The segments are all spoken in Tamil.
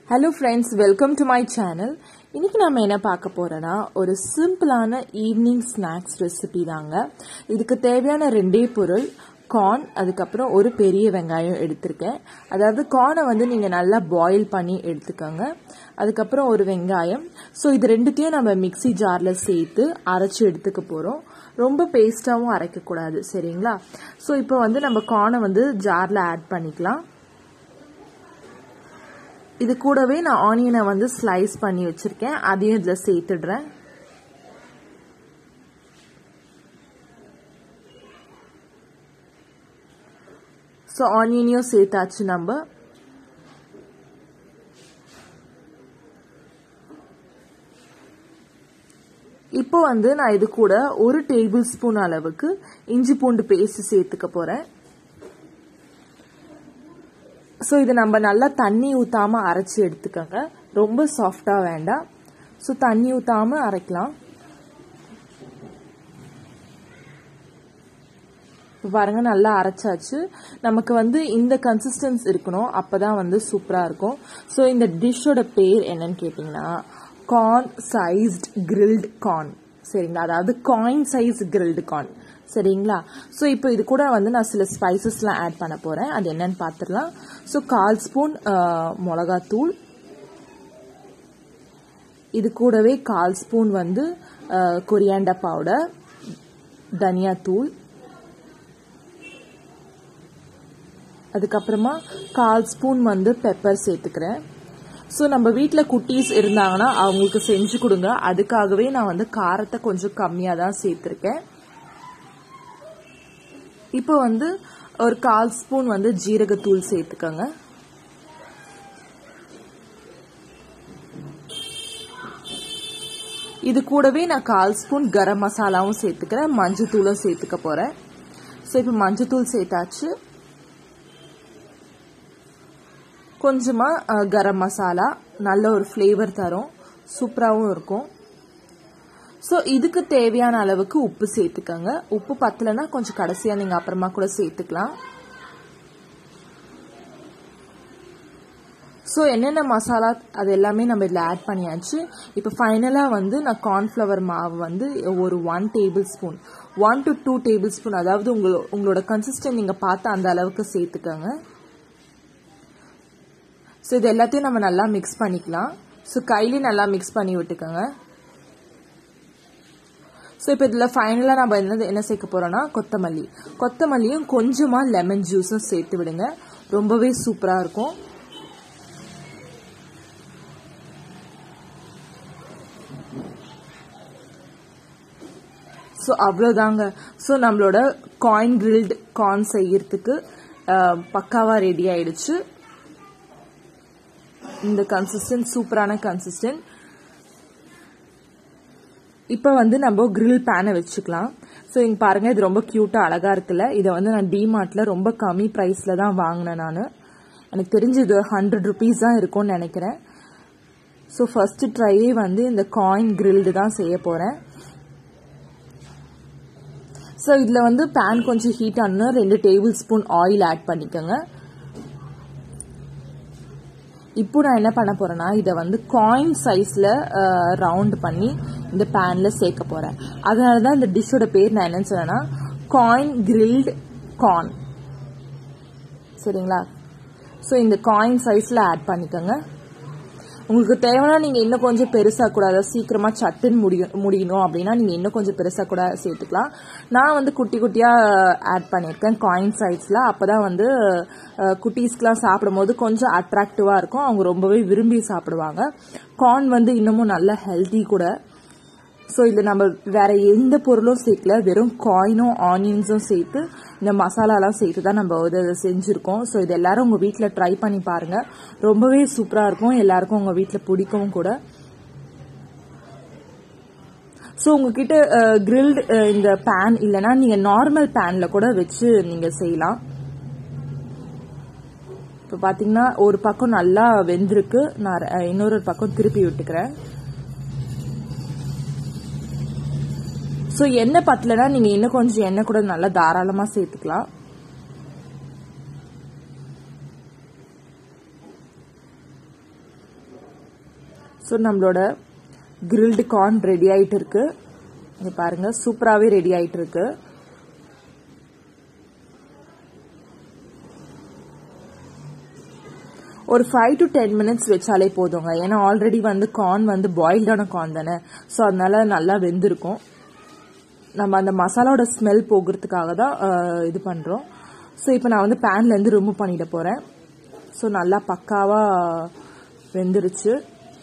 hello friends welcome to my channel இன்னைக்கு நம்ம என்ன பார்க்க போறோம்னா ஒரு சிம்பிளான ஈவினிங் ஸ்நாக்ஸ் ரெசிபி தாங்க இதுக்கு தேவையான ரெண்டே பொருள் கார்ன் அதுக்கப்புறம் ஒரு பெரிய வெங்காயம் எடுத்திருக்கேன் அதாவது கார்னை வந்து நீங்கள் நல்லா பாயில் பண்ணி எடுத்துக்கோங்க அதுக்கப்புறம் ஒரு வெங்காயம் ஸோ இது ரெண்டுத்தையும் நம்ம மிக்சி ஜாரில் சேர்த்து அரைச்சி எடுத்துக்க போகிறோம் ரொம்ப பேஸ்ட்டாகவும் அரைக்கக்கூடாது சரிங்களா ஸோ இப்போ வந்து நம்ம கார்னை வந்து ஜாரில் ஆட் பண்ணிக்கலாம் இது கூடவே நான் ஆனியனை வந்து ஸ்லைஸ் பண்ணி வச்சிருக்கேன் அதையும் இதில் சேர்த்துடுறேன் ஸோ ஆனியனையும் சேர்த்தாச்சு நம்ம இப்போ வந்து நான் இது கூட ஒரு டேபிள் ஸ்பூன் அளவுக்கு இஞ்சி பூண்டு பேஸ்ட் சேர்த்துக்க போறேன் ஸோ இதை நம்ம நல்லா தண்ணி ஊற்றாமல் அரைச்சி எடுத்துக்கோங்க ரொம்ப சாஃப்டாக வேண்டாம் ஸோ தண்ணி ஊற்றாமல் அரைக்கலாம் பாருங்க நல்லா அரைச்சாச்சு நமக்கு வந்து இந்த கன்சிஸ்டன்ஸ் இருக்கணும் அப்பதான் வந்து சூப்பரா இருக்கும் ஸோ இந்த டிஷ்ஷோட பேர் என்னன்னு கேட்டீங்கன்னா கார்ன் சைஸ்ட் கிரில்டு கார்ன் சரிங்களா அதாவது காயின் சைஸ் கிரில்டு கார்ன் சரிங்களா ஸோ இப்போ இது கூட வந்து நான் சில ஸ்பைசஸ்லாம் ஆட் பண்ண போகிறேன் அது என்னன்னு பார்த்துடலாம் ஸோ கால் ஸ்பூன் மிளகாத்தூள் இது கூடவே கால் ஸ்பூன் வந்து கொரியாண்டா பவுடர் தனியாத்தூள் அதுக்கப்புறமா கால் ஸ்பூன் வந்து பெப்பர் சேர்த்துக்கிறேன் ஸோ நம்ம வீட்டில் குட்டீஸ் இருந்தாங்கன்னா அவங்களுக்கு செஞ்சு கொடுங்க அதுக்காகவே நான் வந்து காரத்தை கொஞ்சம் கம்மியாக தான் சேர்த்துருக்கேன் இப்போ வந்து ஒரு கால் ஸ்பூன் வந்து ஜீரகத்தூள் சேர்த்துக்கோங்க இது கூடவே நான் கால் ஸ்பூன் கரம் மசாலாவும் சேர்த்துக்கிறேன் மஞ்சத்தூளும் சேர்த்துக்க போறேன் ஸோ இப்போ மஞ்சத்தூள் சேர்த்தாச்சு கொஞ்சமா கரம் மசாலா நல்ல ஒரு ஃப்ளேவர் தரும் சூப்பராகவும் இருக்கும் ஸோ இதுக்கு தேவையான அளவுக்கு உப்பு சேர்த்துக்கோங்க உப்பு பத்தலைன்னா கொஞ்சம் கடைசியாக நீங்கள் அப்புறமா கூட சேர்த்துக்கலாம் ஸோ என்னென்ன மசாலா அது எல்லாமே நம்ம இதில் ஆட் பண்ணியாச்சு இப்போ ஃபைனலாக வந்து நான் கார்ன்ஃப்ளவர் மாவு வந்து ஒரு one tablespoon one to two tablespoon அதாவது உங்களோட உங்களோட கன்சிஸ்டன்ட் நீங்கள் பார்த்து அந்த அளவுக்கு சேர்த்துக்கோங்க ஸோ இது எல்லாத்தையும் நம்ம நல்லா மிக்ஸ் பண்ணிக்கலாம் ஸோ கையிலே நல்லா மிக்ஸ் பண்ணி விட்டுக்கோங்க ஸோ இப்போ இதில் ஃபைனலாக நம்ம என்ன என்ன சேர்க்க போகிறோம்னா கொத்தமல்லி கொத்தமல்லியும் கொஞ்சமாக லெமன் ஜூஸும் சேர்த்து விடுங்க ரொம்பவே சூப்பராக இருக்கும் ஸோ அவ்வளோதாங்க ஸோ நம்மளோட காயின் கிரில்டு கார்ன் செய்யறதுக்கு பக்காவாக ரெடி ஆயிடுச்சு இந்த கன்சிஸ்டன்ட் சூப்பரான கன்சிஸ்டன்ட் இப்போ வந்து நம்ம கிரில் பேனை வச்சுக்கலாம் ஸோ இங்கே பாருங்க இது ரொம்ப க்யூட்டாக அழகாக இருக்குல்ல இதை வந்து நான் டிமார்ட்டில் ரொம்ப கம்மி ப்ரைஸில் தான் வாங்கினேன் நான் எனக்கு தெரிஞ்சு இது ஹண்ட்ரட் ருபீஸ் தான் இருக்கும்னு நினைக்கிறேன் ஸோ ஃபர்ஸ்ட் ட்ரையே வந்து இந்த காயின் கிரில்டு தான் செய்ய போகிறேன் ஸோ இதில் வந்து பேன் கொஞ்சம் ஹீட் ஆனா ரெண்டு டேபிள் ஸ்பூன் ஆயில் ஆட் பண்ணிக்கோங்க இப்போ நான் என்ன பண்ண போறேன்னா இதை வந்து காயின் சைஸ்ல ரவுண்ட் பண்ணி இந்த பேன்ல சேர்க்க போறேன் அதனால தான் இந்த டிஷ்ஷோட பேர் நான் என்னன்னு சொன்னேன்னா காயின் கிரில்டு கார்ன் சரிங்களா ஸோ இந்த காயின் சைஸ்ல ஆட் பண்ணிக்கோங்க உங்களுக்கு தேவைன்னா நீங்க இன்னும் கொஞ்சம் பெருசா கூட அதாவது சீக்கிரமா சட்டுன்னு முடியும் முடியணும் அப்படின்னா நீங்க இன்னும் கொஞ்சம் பெருசா கூட சேர்த்துக்கலாம் நான் வந்து குட்டி குட்டியா ஆட் பண்ணியிருக்கேன் காயின் சைஸ்ல அப்பதான் வந்து குட்டீஸ்க்குலாம் சாப்பிடும் போது கொஞ்சம் அட்ராக்டிவா இருக்கும் அவங்க ரொம்பவே விரும்பி சாப்பிடுவாங்க கார்ன் வந்து இன்னமும் நல்ல ஹெல்த்தி கூட ஸோ இதில் நம்ம வேற எந்த பொருளும் சேர்க்கல வெறும் காயினும் ஆனியன்ஸும் சேர்த்து இந்த மசாலாலாம் சேர்த்து தான் நம்ம இதை செஞ்சுருக்கோம் ஸோ இது எல்லாரும் உங்கள் வீட்டில் ட்ரை பண்ணி பாருங்க ரொம்பவே சூப்பராக இருக்கும் எல்லாருக்கும் உங்கள் வீட்டில் பிடிக்கவும் கூட ஸோ உங்ககிட்ட கிரில்டு இந்த பேன் இல்லைன்னா நீங்கள் நார்மல் பேனில் கூட வச்சு நீங்கள் செய்யலாம் இப்போ பார்த்தீங்கன்னா ஒரு பக்கம் நல்லா வெந்திருக்கு நான் இன்னொரு பக்கம் திருப்பி விட்டுக்கிறேன் ஸோ எண்ணெய் பத்தலைன்னா நீங்கள் இன்னும் கொஞ்சம் எண்ணெய் கூட நல்லா தாராளமாக சேர்த்துக்கலாம் ஸோ நம்மளோட கிரில்டு கார்ன் ரெடி ஆயிட்டு இருக்கு இங்க பாருங்க சூப்பராகவே ரெடி ஆயிட்டு இருக்கு ஒரு ஃபைவ் டு டென் மினிட்ஸ் வச்சாலே போதுங்க ஏன்னா ஆல்ரெடி வந்து கார்ன் வந்து பாயில்டான கார்ன் தானே ஸோ அதனால நல்லா வெந்திருக்கும் நம்ம அந்த மசாலாவோட ஸ்மெல் போகிறதுக்காக தான் அஹ், இது பண்ணுறோம் ஸோ இப்போ நான் வந்து பேன்லேருந்து ரிமூவ் பண்ணிட போகிறேன் ஸோ நல்லா பக்காவாக வெந்துருச்சு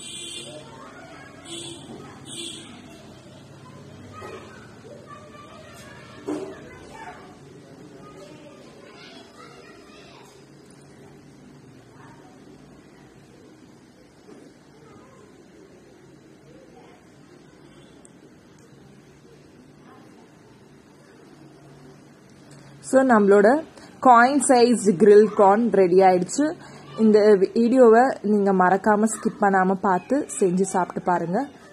ஸோ நம்மளோட coin size grill corn ready ஆயிடுச்சு இந்த வீடியோவை நீங்கள் மறக்காமல் ஸ்கிப் பண்ணாமல் பார்த்து செஞ்சு சாப்பிட்டு பாருங்கள்